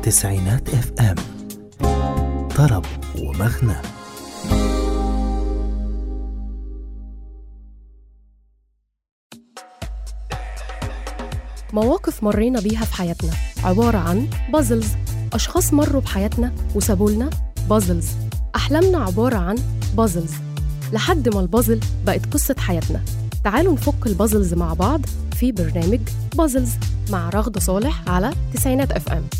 تسعينات اف ام طرب ومغنى مواقف مرينا بيها في حياتنا عبارة عن بازلز أشخاص مروا بحياتنا وسابوا لنا بازلز أحلامنا عبارة عن بازلز لحد ما البازل بقت قصة حياتنا تعالوا نفك البازلز مع بعض في برنامج بازلز مع رغدة صالح على تسعينات اف ام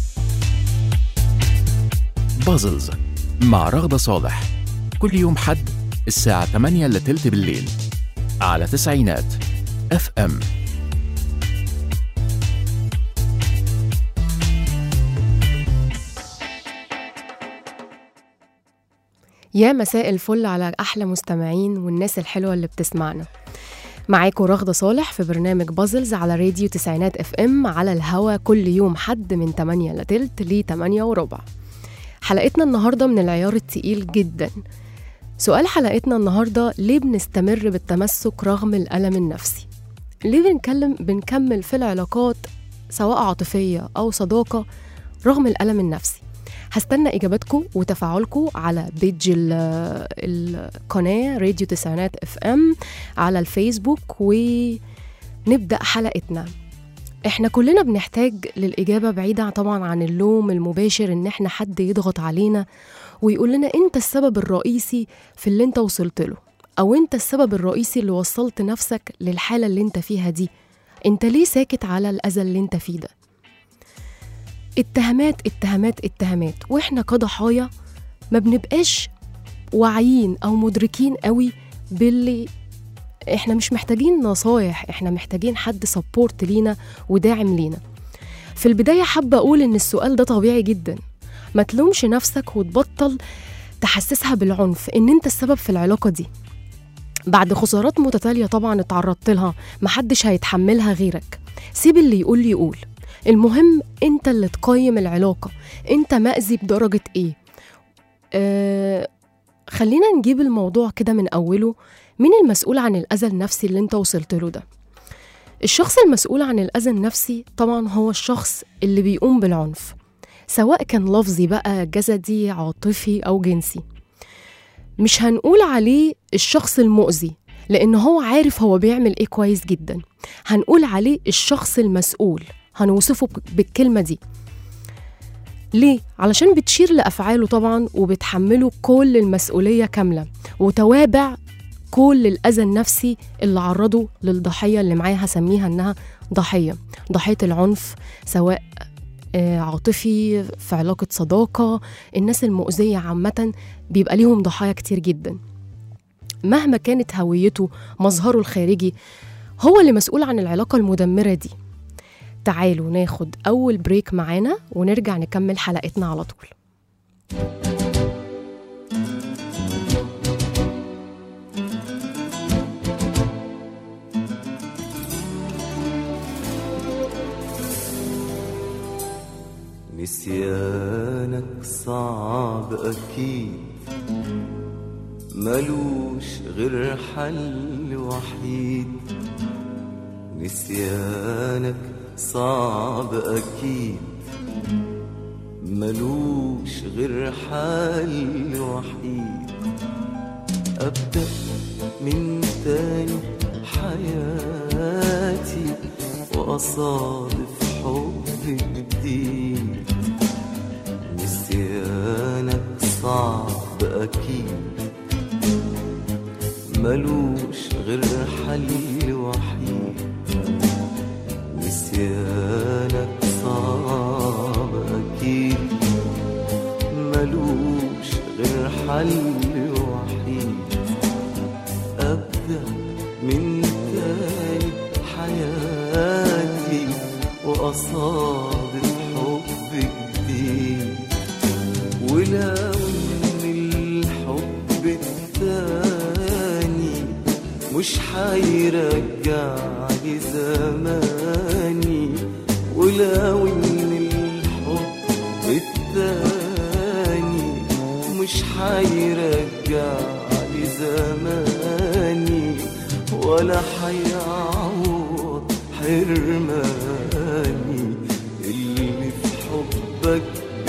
بازلز مع رغدة صالح كل يوم حد الساعة 8 إلا تلت بالليل على تسعينات اف ام يا مساء الفل على أحلى مستمعين والناس الحلوة اللي بتسمعنا معاكم رغدة صالح في برنامج بازلز على راديو تسعينات اف ام على الهوا كل يوم حد من 8 لتلت ل 8 وربع حلقتنا النهاردة من العيار التقيل جدا سؤال حلقتنا النهاردة ليه بنستمر بالتمسك رغم الألم النفسي ليه بنكلم بنكمل في العلاقات سواء عاطفية أو صداقة رغم الألم النفسي هستنى إجاباتكم وتفاعلكم على بيج ال- القناة راديو تسعينات اف ام على الفيسبوك ونبدأ حلقتنا احنا كلنا بنحتاج للإجابة بعيدة طبعا عن اللوم المباشر ان احنا حد يضغط علينا ويقول لنا انت السبب الرئيسي في اللي انت وصلت له او انت السبب الرئيسي اللي وصلت نفسك للحالة اللي انت فيها دي انت ليه ساكت على الأذى اللي انت فيه ده اتهامات اتهامات اتهامات واحنا كضحايا ما بنبقاش واعيين او مدركين قوي باللي احنا مش محتاجين نصايح احنا محتاجين حد سبورت لينا وداعم لينا في البداية حابة أقول إن السؤال ده طبيعي جدا ما تلومش نفسك وتبطل تحسسها بالعنف إن أنت السبب في العلاقة دي بعد خسارات متتالية طبعا اتعرضت لها محدش هيتحملها غيرك سيب اللي يقول لي يقول المهم انت اللي تقيم العلاقة انت مأذي بدرجة ايه آه خلينا نجيب الموضوع كده من أوله مين المسؤول عن الأذى النفسي اللي انت وصلت له ده الشخص المسؤول عن الأذى النفسي طبعا هو الشخص اللي بيقوم بالعنف سواء كان لفظي بقى جسدي عاطفي أو جنسي مش هنقول عليه الشخص المؤذي لأن هو عارف هو بيعمل إيه كويس جدا هنقول عليه الشخص المسؤول هنوصفه ب- بالكلمة دي ليه؟ علشان بتشير لأفعاله طبعا وبتحمله كل المسؤولية كاملة وتوابع كل الأذى النفسي اللي عرضه للضحية اللي معاها هسميها إنها ضحية ضحية العنف سواء آه، عاطفي في علاقة صداقة الناس المؤذية عامة بيبقى ليهم ضحايا كتير جدا مهما كانت هويته مظهره الخارجي هو اللي مسؤول عن العلاقة المدمرة دي تعالوا ناخد أول بريك معانا ونرجع نكمل حلقتنا على طول نسيانك صعب أكيد ملوش غير حل وحيد نسيانك صعب أكيد ملوش غير حل وحيد أبدأ من تاني حياتي وأصادف حب جديد نسيانك صعب أكيد ملوش غير حل وحيد نسيانك صعب أكيد ملوش غير حل وحيد أبدأ من تاني حياتي وأصادف حب جديد ولو إن الحب التاني مش حيرجع لي زماني ولو إن الحب التاني مش حيرجع لي زماني ولا حيعوض حرماني اللي في حبك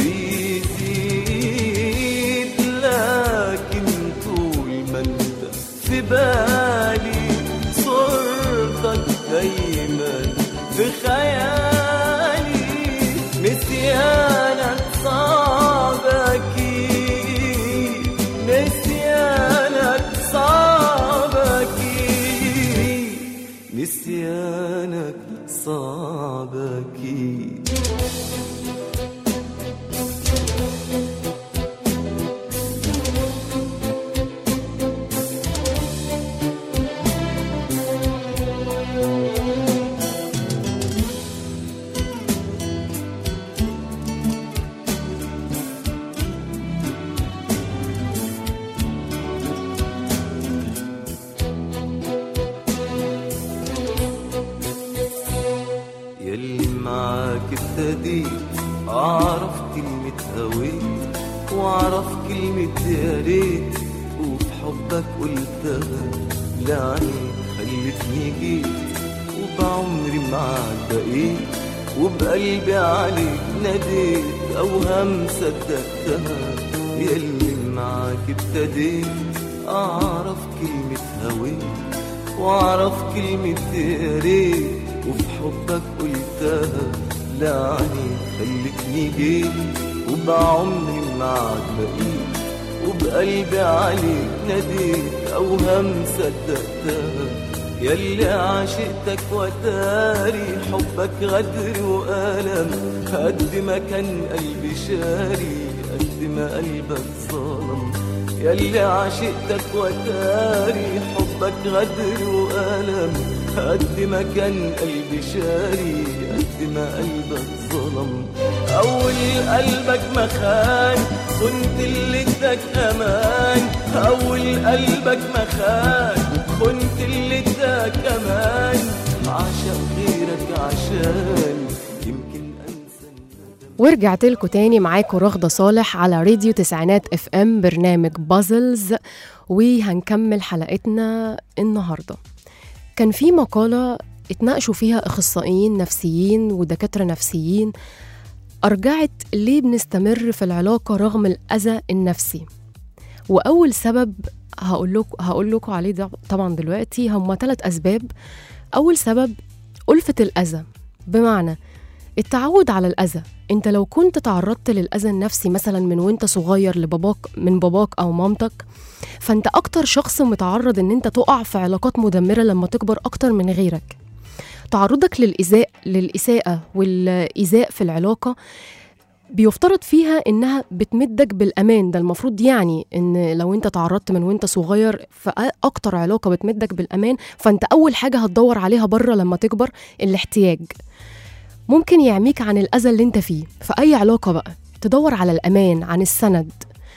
صعب أكيد يلي معاك ابتديت اعرف كلمة هويت واعرف كلمة يا ريت وفي حبك قلتها لعنيك خلتني جيت وبعمري معاك بقيت وبقلبي عليك ناديت اوهام صدقتها يلي معاك ابتديت اعرف كلمة هويت واعرف كلمة يا ريت وفي حبك قلتها لعني خلتني جيت وبعمري معاك بقيت وبقلبي عليك ناديت اوهام صدقتها يلي عشقتك وتاري حبك غدر وألم قد ما كان قلبي شاري قد ما قلبك ظلم يلي عشقتك وتاري حبك غدر وألم قد ما كان قلبي شاري قد ما قلبك ظلم أول قلبك ما خان كنت اللي اداك أمان أول قلبك ما خان كنت اللي اداك أمان عشق غيرك عشان يمكن أنسى الندم ورجعت لكم تاني معاكم رغدة صالح على راديو تسعينات اف ام برنامج بازلز وهنكمل حلقتنا النهارده كان في مقالة اتناقشوا فيها أخصائيين نفسيين ودكاترة نفسيين أرجعت ليه بنستمر في العلاقة رغم الأذى النفسي وأول سبب هقول لكم هقول لكم عليه ده طبعا دلوقتي هم ثلاث أسباب أول سبب ألفة الأذى بمعنى التعود على الأذى أنت لو كنت تعرضت للأذى النفسي مثلا من وأنت صغير لباباك من باباك أو مامتك فأنت أكتر شخص متعرض إن أنت تقع في علاقات مدمرة لما تكبر أكتر من غيرك تعرضك للإزاء للإساءة والإيذاء في العلاقة بيفترض فيها إنها بتمدك بالأمان ده المفروض يعني إن لو أنت تعرضت من وأنت صغير فأكتر علاقة بتمدك بالأمان فأنت أول حاجة هتدور عليها بره لما تكبر الاحتياج ممكن يعميك عن الأذى اللي أنت فيه في أي علاقة بقى تدور على الأمان عن السند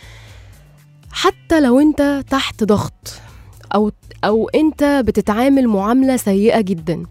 حتى لو أنت تحت ضغط أو أو أنت بتتعامل معاملة سيئة جدا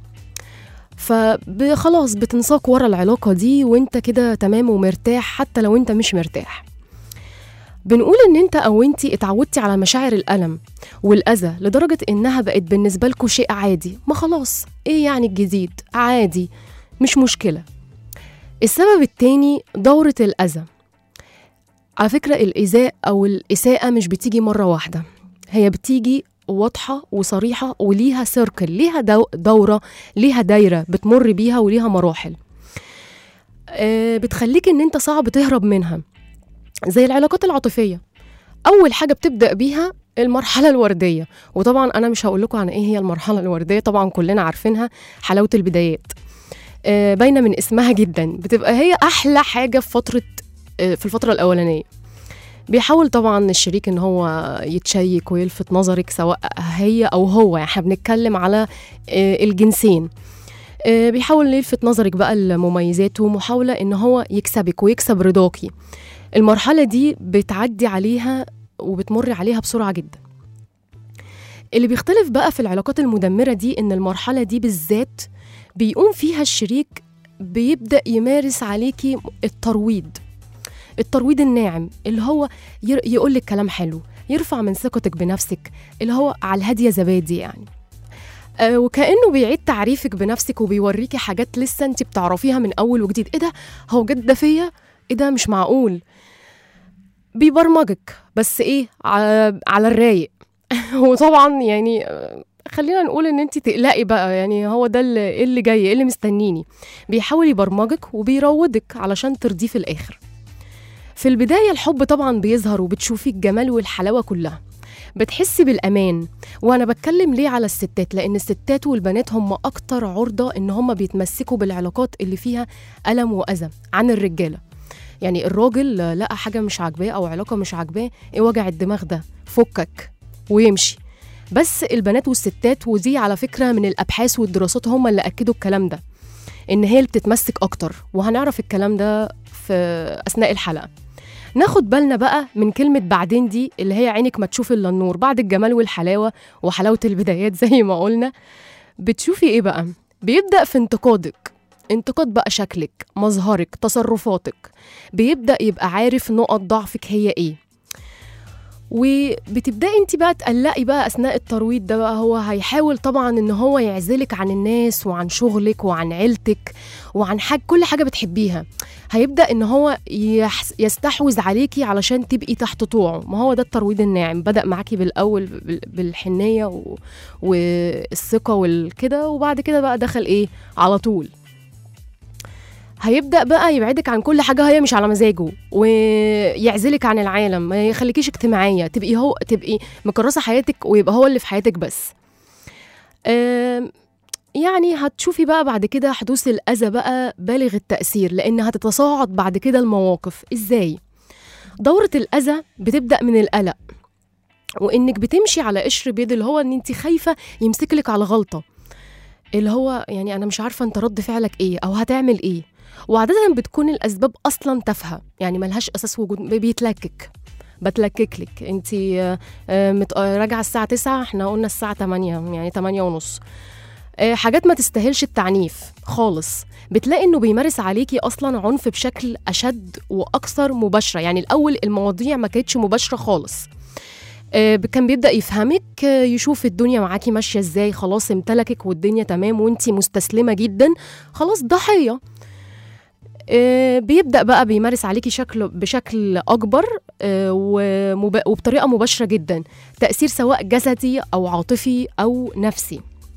فخلاص بتنساق ورا العلاقة دي وانت كده تمام ومرتاح حتى لو انت مش مرتاح بنقول ان انت او انتي اتعودتي على مشاعر الألم والأذى لدرجة انها بقت بالنسبة لكم شيء عادي ما خلاص ايه يعني الجديد عادي مش مشكلة السبب التاني دورة الأذى على فكرة الإيذاء أو الإساءة مش بتيجي مرة واحدة هي بتيجي واضحة وصريحة وليها سيركل ليها دو دورة ليها دايرة بتمر بيها وليها مراحل آه، بتخليك ان انت صعب تهرب منها زي العلاقات العاطفية أول حاجة بتبدأ بيها المرحلة الوردية وطبعا أنا مش هقول لكم عن إيه هي المرحلة الوردية طبعا كلنا عارفينها حلاوة البدايات آه، باينة من اسمها جدا بتبقى هي أحلى حاجة في فترة آه، في الفترة الأولانية بيحاول طبعا الشريك ان هو يتشيك ويلفت نظرك سواء هي او هو يعني احنا بنتكلم على آه، الجنسين آه، بيحاول يلفت نظرك بقى لمميزاته محاولة ان هو يكسبك ويكسب رضاكي المرحلة دي بتعدي عليها وبتمر عليها بسرعة جدا اللي بيختلف بقى في العلاقات المدمرة دي ان المرحلة دي بالذات بيقوم فيها الشريك بيبدأ يمارس عليكي الترويض الترويض الناعم اللي هو يقول لك كلام حلو يرفع من ثقتك بنفسك اللي هو على الهادية زبادي يعني آه وكأنه بيعيد تعريفك بنفسك وبيوريكي حاجات لسه انت بتعرفيها من أول وجديد ايه ده هو جد ده فيا ايه ده مش معقول بيبرمجك بس ايه ع- على الرايق وطبعا يعني آه، خلينا نقول ان انت تقلقي بقى يعني هو ده اللي إيه اللي جاي ايه اللي مستنيني بيحاول يبرمجك وبيروضك علشان ترضيه في الاخر في البداية الحب طبعا بيظهر وبتشوفي الجمال والحلاوة كلها بتحسي بالامان وانا بتكلم ليه على الستات لان الستات والبنات هم اكتر عرضه ان هم بيتمسكوا بالعلاقات اللي فيها الم واذى عن الرجاله يعني الراجل لقى حاجه مش عاجباه او علاقه مش عاجباه ايه وجع الدماغ ده فكك ويمشي بس البنات والستات ودي على فكره من الابحاث والدراسات هم اللي اكدوا الكلام ده ان هي اللي بتتمسك اكتر وهنعرف الكلام ده في اثناء الحلقه ناخد بالنا بقى من كلمة بعدين دي اللي هي عينك ما تشوف إلا النور بعد الجمال والحلاوة وحلاوة البدايات زي ما قلنا بتشوفي إيه بقى؟ بيبدأ في انتقادك انتقاد بقى شكلك مظهرك تصرفاتك بيبدأ يبقى عارف نقط ضعفك هي إيه وبتبداي انت بقى تقلقي بقى اثناء الترويض ده بقى هو هيحاول طبعا ان هو يعزلك عن الناس وعن شغلك وعن عيلتك وعن حاجة كل حاجه بتحبيها هيبدا ان هو يحس يستحوذ عليكي علشان تبقي تحت طوعه ما هو ده الترويض الناعم بدا معاكي بالاول بال- بالحنيه و... والثقه والكده وبعد كده بقى دخل ايه على طول هيبدا بقى يبعدك عن كل حاجه هي مش على مزاجه ويعزلك عن العالم ما يخليكيش اجتماعيه تبقي هو تبقي مكرسه حياتك ويبقى هو اللي في حياتك بس آم، يعني هتشوفي بقى بعد كده حدوث الأذى بقى بالغ التأثير لأن هتتصاعد بعد كده المواقف إزاي؟ دورة الأذى بتبدأ من القلق وإنك بتمشي على قشر بيض اللي هو إن أنت خايفة يمسكلك على غلطة اللي هو يعني أنا مش عارفة أنت رد فعلك إيه أو هتعمل إيه وعادة بتكون الأسباب أصلا تافهة يعني ملهاش أساس وجود بيتلكك بتلكك لك انت راجعه الساعه 9 احنا قلنا الساعه 8 يعني 8 ونص آه، حاجات ما تستاهلش التعنيف خالص بتلاقي انه بيمارس عليكي اصلا عنف بشكل اشد واكثر مباشره يعني الاول المواضيع ما كانتش مباشره خالص آه، كان بيبدا يفهمك آه، يشوف الدنيا معاكي ماشيه ازاي خلاص امتلكك والدنيا تمام وانتي مستسلمه جدا خلاص ضحيه آه، بيبدا بقى بيمارس عليكي شكل بشكل اكبر آه، ومب- وبطريقه مباشره جدا تاثير سواء جسدي او عاطفي او نفسي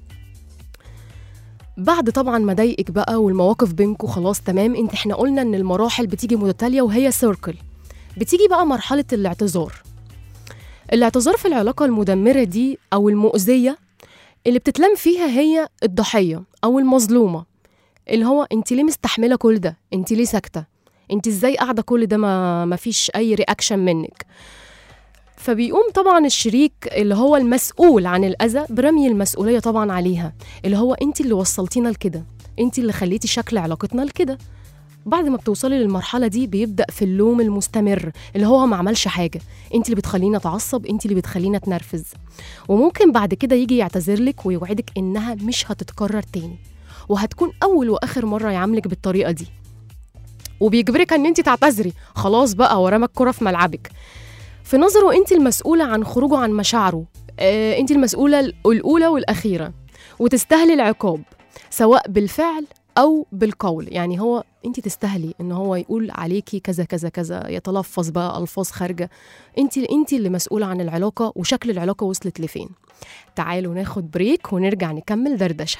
بعد طبعا ما ضايقك بقى والمواقف بينكم خلاص تمام انت احنا قلنا ان المراحل بتيجي متتاليه وهي سيركل بتيجي بقى مرحله الاعتذار الاعتذار في العلاقه المدمره دي او المؤذيه اللي بتتلم فيها هي الضحيه او المظلومه اللي هو انت ليه مستحمله كل ده انت ليه ساكته انت ازاي قاعده كل ده ما ما فيش اي رياكشن منك فبيقوم طبعا الشريك اللي هو المسؤول عن الاذى برمي المسؤوليه طبعا عليها اللي هو انت اللي وصلتينا لكده انت اللي خليتي شكل علاقتنا لكده بعد ما بتوصلي للمرحله دي بيبدا في اللوم المستمر اللي هو ما عملش حاجه انت اللي بتخلينا اتعصب انت اللي بتخلينا اتنرفز وممكن بعد كده يجي يعتذر لك ويوعدك انها مش هتتكرر تاني وهتكون اول واخر مره يعاملك بالطريقه دي وبيجبرك ان انت تعتذري خلاص بقى ورمى الكره في ملعبك في نظره انت المسؤوله عن خروجه عن مشاعره آه انت المسؤوله الاولى والاخيره وتستاهلي العقاب سواء بالفعل او بالقول يعني هو انت تستاهلي ان هو يقول عليكي كذا كذا كذا يتلفظ بقى الفاظ خارجه انت انت اللي مسؤوله عن العلاقه وشكل العلاقه وصلت لفين تعالوا ناخد بريك ونرجع نكمل دردشه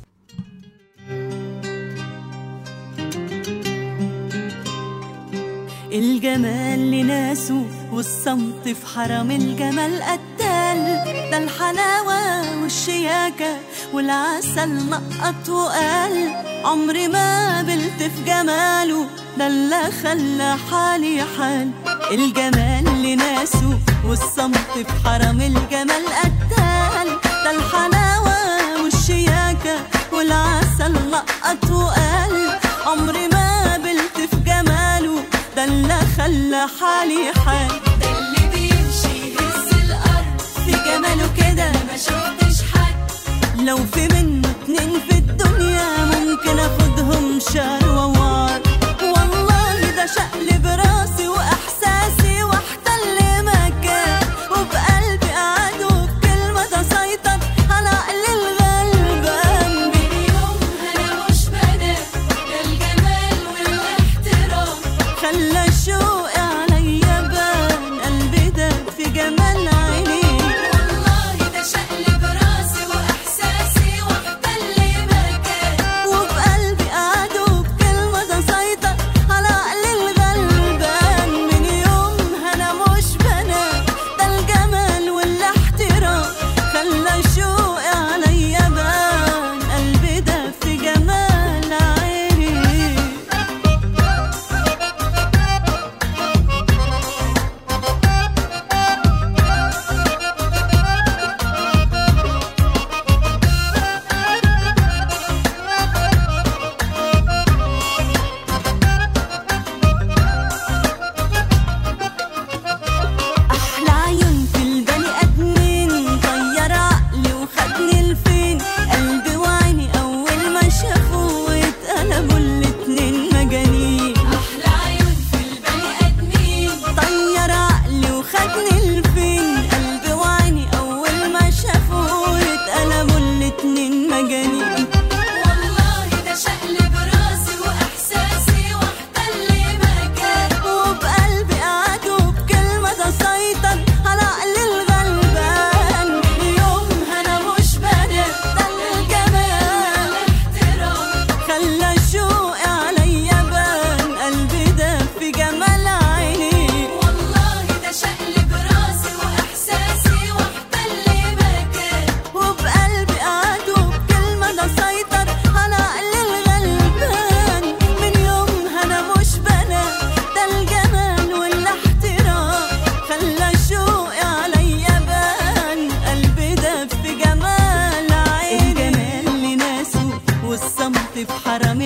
الجمال لناسه والصمت في حرم الجمال قتال ده الحلاوة والشياكة والعسل نقط وقال عمري ما قبلت في جماله ده اللي خلى حالي حال الجمال لناسه والصمت في حرم الجمال قتال ده الحلاوة والشياكة والعسل نقط وقال عمري ما قبلت في جماله ده اللي خلى حالي حال ده اللي بيمشي يهز الأرض في جماله كده ما شفتش حد لو في منه اتنين في الدنيا ممكن اخدهم شهر ووار والله ده شقلب راسي واحساسي واحتل مكان وبقلبي قعد وبكلمة تسيطر على عقل الغلبان من يومها أنا مش بنام ده الجمال والاحترام خلى شوقي عليا بان قلبي ده في جمال عينيه والله ده شقلب راسي وإحساسي واحتل مكان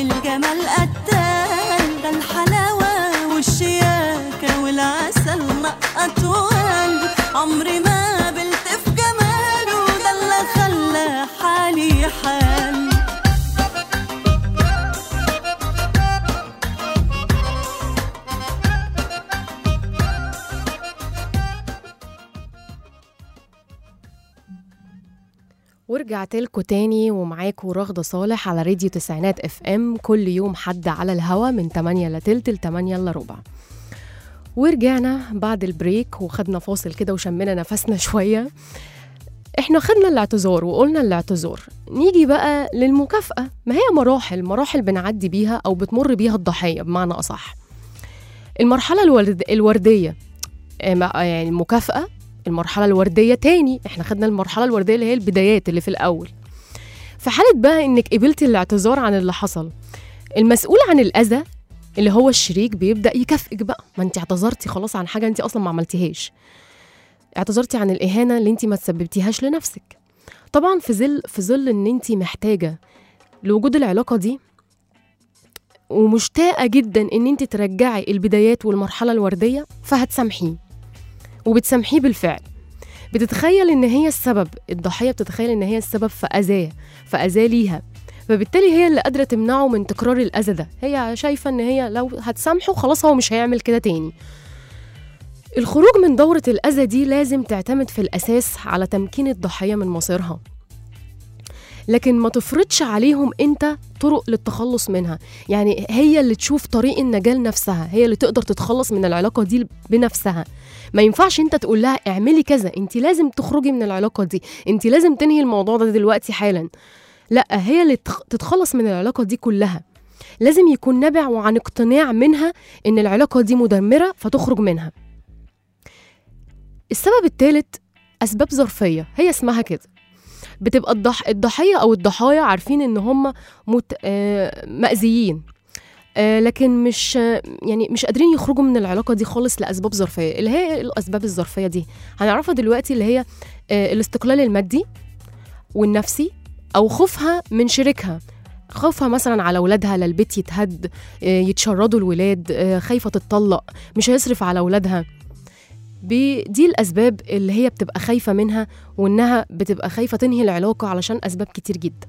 الجمال قتال ده الحلاوة والشياكة والعسل نقط وقلب عمري ما قابلت في جماله ده اللي خلى حالي حال ورجعت لكم تاني ومعاكم رغدة صالح على راديو تسعينات اف ام كل يوم حد على الهوا من 8 ل تلت ل 8 الا ربع ورجعنا بعد البريك وخدنا فاصل كده وشمنا نفسنا شوية احنا خدنا الاعتذار وقلنا الاعتذار نيجي بقى للمكافأة ما هي مراحل مراحل بنعدي بيها أو بتمر بيها الضحية بمعنى أصح المرحلة الورد الوردية آه، ما- آه، يعني المكافأة المرحلة الوردية تاني احنا خدنا المرحلة الوردية اللي هي البدايات اللي في الأول في حالة بقى انك قبلتي الاعتذار عن اللي حصل المسؤول عن الأذى اللي هو الشريك بيبدأ يكافئك بقى ما انت اعتذرتي خلاص عن حاجة انت أصلا ما عملتيهاش اعتذرتي عن الإهانة اللي انت ما تسببتيهاش لنفسك طبعا في ظل في ظل ان انت محتاجة لوجود العلاقة دي ومشتاقة جدا ان انت ترجعي البدايات والمرحلة الوردية فهتسامحيه وبتسامحيه بالفعل بتتخيل ان هي السبب الضحيه بتتخيل ان هي السبب في اذاه في اذاه ليها فبالتالي هي اللي قادره تمنعه من تكرار الاذى ده هي شايفه ان هي لو هتسامحه خلاص هو مش هيعمل كده تاني الخروج من دورة الأذى دي لازم تعتمد في الأساس على تمكين الضحية من مصيرها لكن ما تفرضش عليهم انت طرق للتخلص منها يعني هي اللي تشوف طريق النجاة لنفسها هي اللي تقدر تتخلص من العلاقة دي بنفسها ما ينفعش انت تقول لها اعملي كذا انت لازم تخرجي من العلاقه دي انت لازم تنهي الموضوع ده دلوقتي حالا لا هي اللي تخ- تتخلص من العلاقه دي كلها لازم يكون نابع وعن اقتناع منها ان العلاقه دي مدمره فتخرج منها السبب الثالث اسباب ظرفيه هي اسمها كده بتبقى الضح... الضحيه او الضحايا عارفين ان هم مت... آه... مأذيين آه، لكن مش آه، يعني مش قادرين يخرجوا من العلاقه دي خالص لاسباب ظرفيه اللي هي الاسباب الظرفيه دي هنعرفها دلوقتي اللي هي آه، الاستقلال المادي والنفسي او خوفها من شريكها خوفها مثلا على اولادها لا البيت يتهد آه، يتشردوا الولاد آه، خايفه تتطلق مش هيصرف على اولادها ب- دي الاسباب اللي هي بتبقى خايفه منها وانها بتبقى خايفه تنهي العلاقه علشان اسباب كتير جدا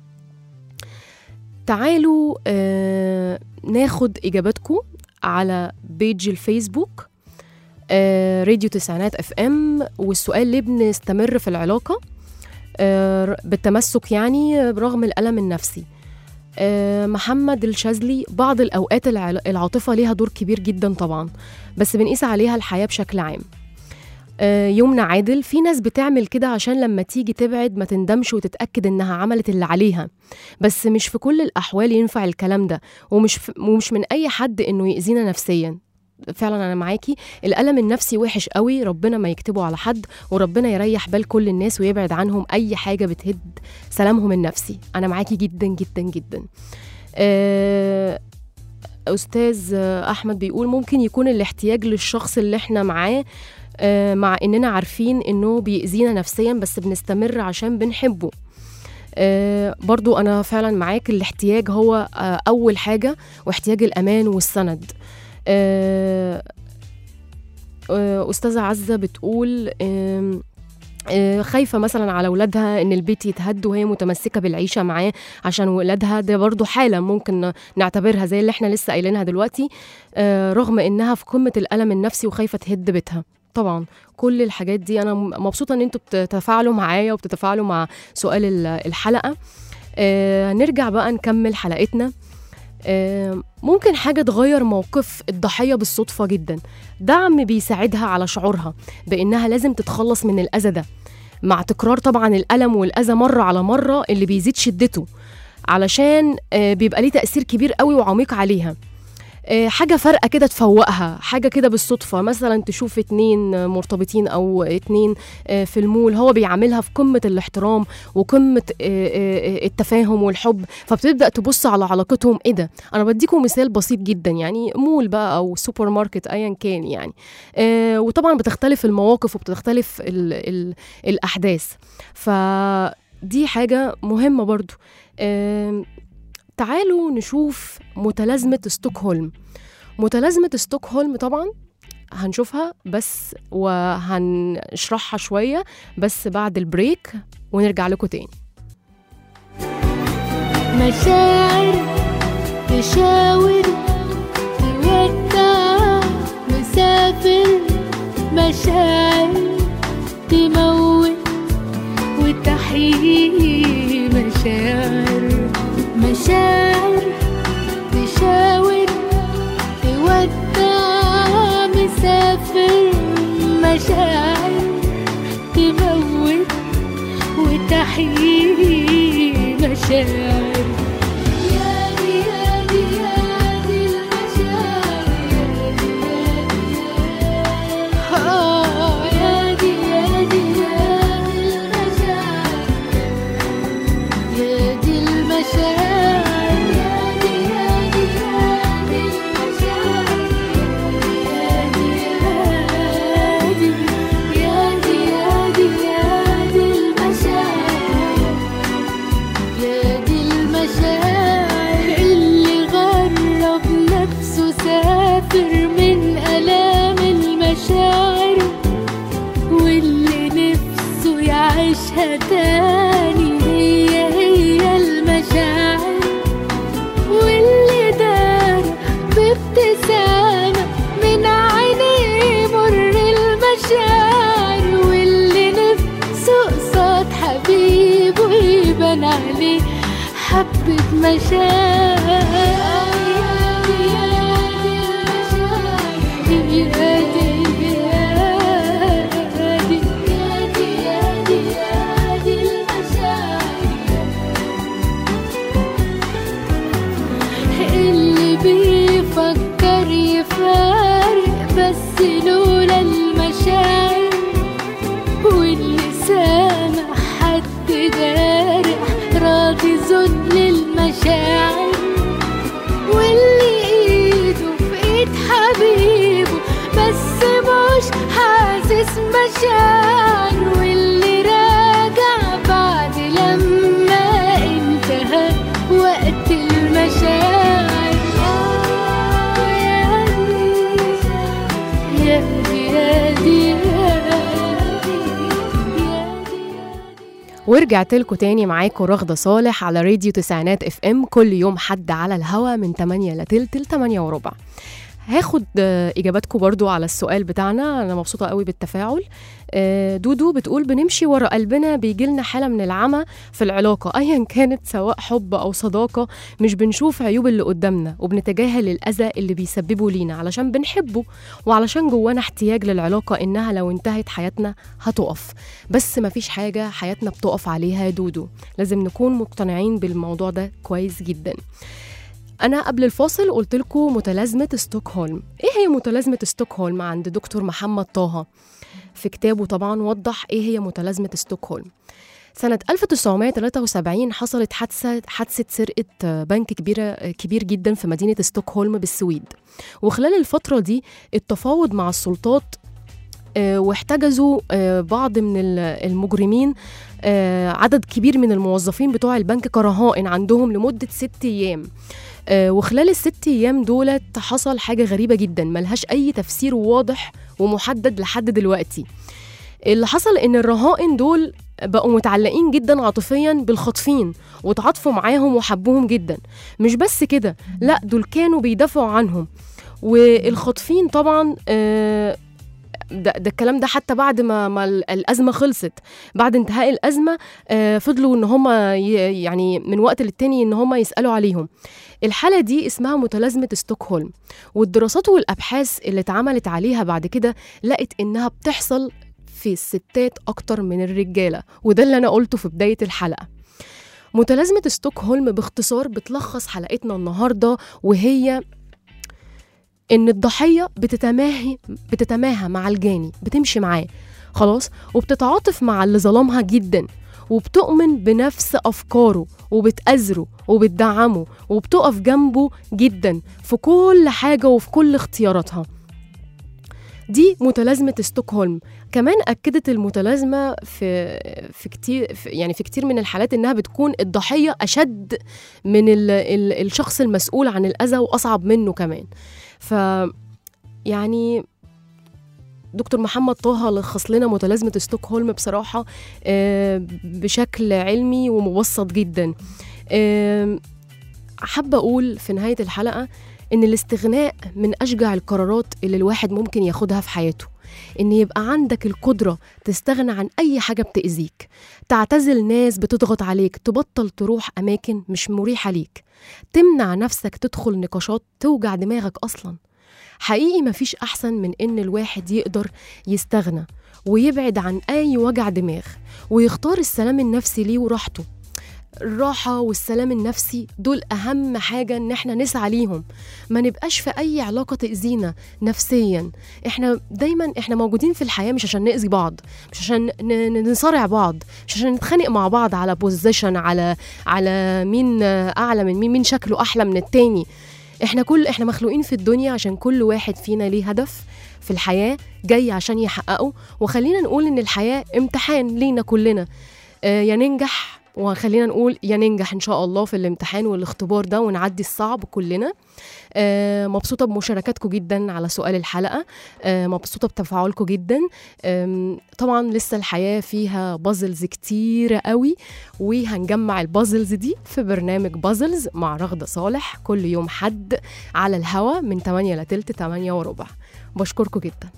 تعالوا آه ناخد اجاباتكم على بيج الفيسبوك آه راديو تسعينات اف ام والسؤال ليه بنستمر في العلاقه آه بالتمسك يعني برغم الالم النفسي آه محمد الشاذلي بعض الاوقات العل- العاطفه ليها دور كبير جدا طبعا بس بنقيس عليها الحياه بشكل عام آه، يمنى عادل في ناس بتعمل كده عشان لما تيجي تبعد ما تندمش وتتأكد إنها عملت اللي عليها بس مش في كل الأحوال ينفع الكلام ده ومش في ومش من أي حد إنه يأذينا نفسيا فعلا أنا معاكي الألم النفسي وحش قوي ربنا ما يكتبه على حد وربنا يريح بال كل الناس ويبعد عنهم أي حاجة بتهد سلامهم النفسي أنا معاكي جدا جدا جدا آه، أستاذ آه، أحمد بيقول ممكن يكون الاحتياج للشخص اللي احنا معاه آه، مع اننا عارفين انه بيأذينا نفسيا بس بنستمر عشان بنحبه آه، برضو انا فعلا معاك الاحتياج هو آه، اول حاجة واحتياج الامان والسند آه، آه، استاذة عزة بتقول آم، آه، خايفة مثلا على ولادها ان البيت يتهد وهي متمسكة بالعيشة معاه عشان ولادها ده برضو حالة ممكن نعتبرها زي اللي احنا لسه قايلينها دلوقتي آه، رغم انها في قمة الألم النفسي وخايفة تهد بيتها طبعا كل الحاجات دي انا م- مبسوطه ان انتوا بتتفاعلوا معايا وبتتفاعلوا مع سؤال ال- الحلقه آه نرجع بقى نكمل حلقتنا آه ممكن حاجه تغير موقف الضحيه بالصدفه جدا دعم بيساعدها على شعورها بانها لازم تتخلص من الاذى ده مع تكرار طبعا الالم والاذى مره على مره اللي بيزيد شدته علشان آه بيبقى ليه تاثير كبير قوي وعميق عليها آه، حاجة فارقة كده تفوقها حاجة كده بالصدفة مثلا تشوف اتنين آه، مرتبطين أو اتنين آه، في المول هو بيعاملها في قمة الاحترام وقمة آه، آه، آه، التفاهم والحب فبتبدأ تبص على علاقتهم ايه ده أنا بديكم مثال بسيط جدا يعني مول بقى أو سوبر ماركت أيا كان يعني آه، وطبعا بتختلف المواقف وبتختلف ال ال الأحداث فدي حاجة مهمة برضو آم، تعالوا نشوف متلازمة ستوكهولم متلازمة ستوكهولم طبعا هنشوفها بس وهنشرحها شوية بس بعد البريك ونرجع لكم تاني مشاعر تشاور تودع مسافر مشاعر تموت وتحيي مشاعر مشاعر تشاور تودع مسافر مشاعر تموت وتحيي مشاعر يا دي يا دي يا دي المشاعر آه يا دي يا دي يا دي المشاعر يا دي المشاعر يا دي يا دي يا دي المشاعر يا دي يا دي يا دي يا دي يا دي المشاعر يا دي المشاعر اللي غرب نفسه سافر من آلام المشاعر واللي نفسه يعيشها تاني هي هي المشاعر واللي دار بابتسامة من عينيه مر المشاعر واللي نفسه قصاد حبيبه يبان عليه حبة مشاعر اللي بيفكر يفارق بس لولا المشاعر واللي سامع حد جارح راضي ذل المشاعر واللي ايده في ايد حبيبه بس مش حاسس مشاعر واللي راجع بعد لما انتهى وقت المشاعر آه يا دي يا دي يا دي يا دي ورجعت لكم تاني معاكم رغدة صالح على راديو تسعينات اف ام كل يوم حد على الهوا من 8 لتلت ل 8 وربع هاخد آه، اجاباتكم برضو على السؤال بتاعنا انا مبسوطه قوي بالتفاعل آه، دودو بتقول بنمشي ورا قلبنا بيجيلنا حاله من العمى في العلاقه ايا كانت سواء حب او صداقه مش بنشوف عيوب اللي قدامنا وبنتجاهل الاذى اللي بيسببه لينا علشان بنحبه وعلشان جوانا احتياج للعلاقه انها لو انتهت حياتنا هتقف بس مفيش حاجه حياتنا بتقف عليها يا دودو لازم نكون مقتنعين بالموضوع ده كويس جدا أنا قبل الفاصل قلت لكم متلازمة ستوكهولم إيه هي متلازمة ستوكهولم عند دكتور محمد طه في كتابه طبعا وضح إيه هي متلازمة ستوكهولم سنة 1973 حصلت حادثة حادثة سرقة بنك كبيرة كبير جدا في مدينة ستوكهولم بالسويد وخلال الفترة دي التفاوض مع السلطات آه، واحتجزوا آه، بعض من ال- المجرمين آه، عدد كبير من الموظفين بتوع البنك كرهائن عندهم لمدة ست أيام آه، وخلال الست أيام دولت حصل حاجة غريبة جدا ملهاش أي تفسير واضح ومحدد لحد دلوقتي اللي حصل إن الرهائن دول بقوا متعلقين جدا عاطفيا بالخاطفين وتعاطفوا معاهم وحبوهم جدا مش بس كده لا دول كانوا بيدافعوا عنهم والخاطفين طبعا آه، ده, ده الكلام ده حتى بعد ما, ما ال- الازمه خلصت بعد انتهاء الازمه آه فضلوا ان هم يعني من وقت للتاني ان هم يسالوا عليهم الحاله دي اسمها متلازمه ستوكهولم والدراسات والابحاث اللي اتعملت عليها بعد كده لقت انها بتحصل في الستات اكتر من الرجاله وده اللي انا قلته في بدايه الحلقه متلازمه ستوكهولم باختصار بتلخص حلقتنا النهارده وهي ان الضحيه بتتماهي بتتماهى مع الجاني بتمشي معاه خلاص وبتتعاطف مع اللي ظلمها جدا وبتؤمن بنفس افكاره وبتأزره وبتدعمه وبتقف جنبه جدا في كل حاجه وفي كل اختياراتها دي متلازمة ستوكهولم كمان أكدت المتلازمة في في كتير في يعني في كتير من الحالات إنها بتكون الضحية أشد من ال ال الشخص المسؤول عن الأذى وأصعب منه كمان ف يعني دكتور محمد طه لخص لنا متلازمة ستوكهولم بصراحة آه، بشكل علمي ومبسط جدا آم، حابة أقول في نهاية الحلقة إن الاستغناء من أشجع القرارات اللي الواحد ممكن ياخدها في حياته إن يبقى عندك القدرة تستغنى عن أي حاجة بتأذيك تعتزل ناس بتضغط عليك تبطل تروح أماكن مش مريحة ليك تمنع نفسك تدخل نقاشات توجع دماغك أصلا حقيقي مفيش أحسن من إن الواحد يقدر يستغنى ويبعد عن أي وجع دماغ ويختار السلام النفسي ليه وراحته الراحة والسلام النفسي دول أهم حاجة إن إحنا نسعى ليهم ما نبقاش في أي علاقة تأذينا نفسيا إحنا دايما إحنا موجودين في الحياة مش عشان نأذي بعض مش عشان ن- ن- نصارع بعض مش عشان نتخانق مع بعض على بوزيشن على على مين أعلى من مين مين شكله أحلى من التاني إحنا كل إحنا مخلوقين في الدنيا عشان كل واحد فينا ليه هدف في الحياة جاي عشان يحققه وخلينا نقول إن الحياة امتحان لينا كلنا آه، يا ننجح وخلينا نقول يا ننجح ان شاء الله في الامتحان والاختبار ده ونعدي الصعب كلنا آه، مبسوطه بمشاركاتكم جدا على سؤال الحلقه آه، مبسوطه بتفاعلكم جدا آم، طبعا لسه الحياه فيها بازلز كتيره قوي وهنجمع البازلز دي في برنامج بازلز مع رغده صالح كل يوم حد على الهوا من 8 لتلت 8 وربع بشكركم جدا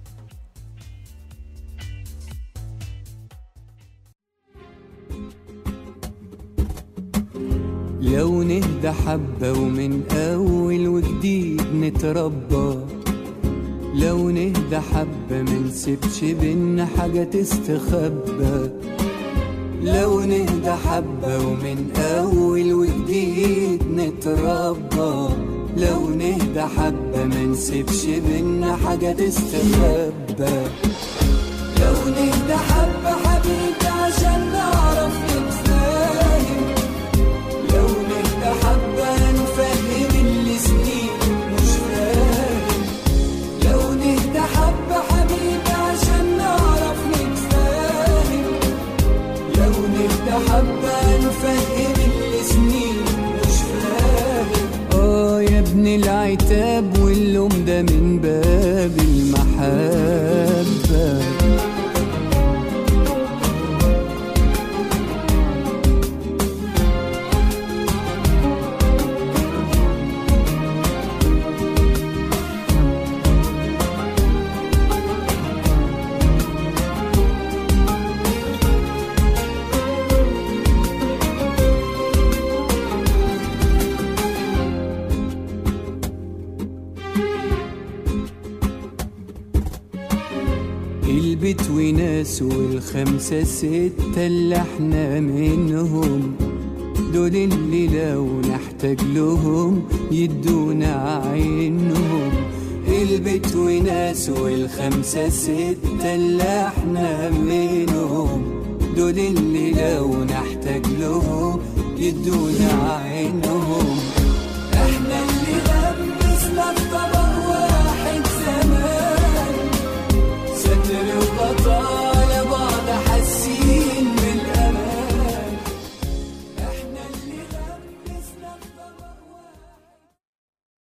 لو نهدى حبة ومن أول وجديد نتربى لو نهدى حبة منسيبش بينا حاجة تستخبى لو نهدى حبة ومن أول وجديد نتربى لو نهدى حبة منسيبش بينا حاجة تستخبى لو نهدى حبة حبيبي عشان نعرف نتفاهم لو نهدى حبة نفهم اللي سنين مش فاهم لو نهدى حبة حبيبي عشان نعرف نتفاهم لو نهدى حبة نفهم اللي سنين مش فاهم اه يا ابن العتاب واللوم ده من باب المحبة البيت وناس والخمسة ستة اللي احنا منهم دول اللي لو نحتاج لهم يدونا عينهم البيت وناس والخمسة ستة اللي احنا منهم دول اللي لو نحتاج لهم يدونا عينهم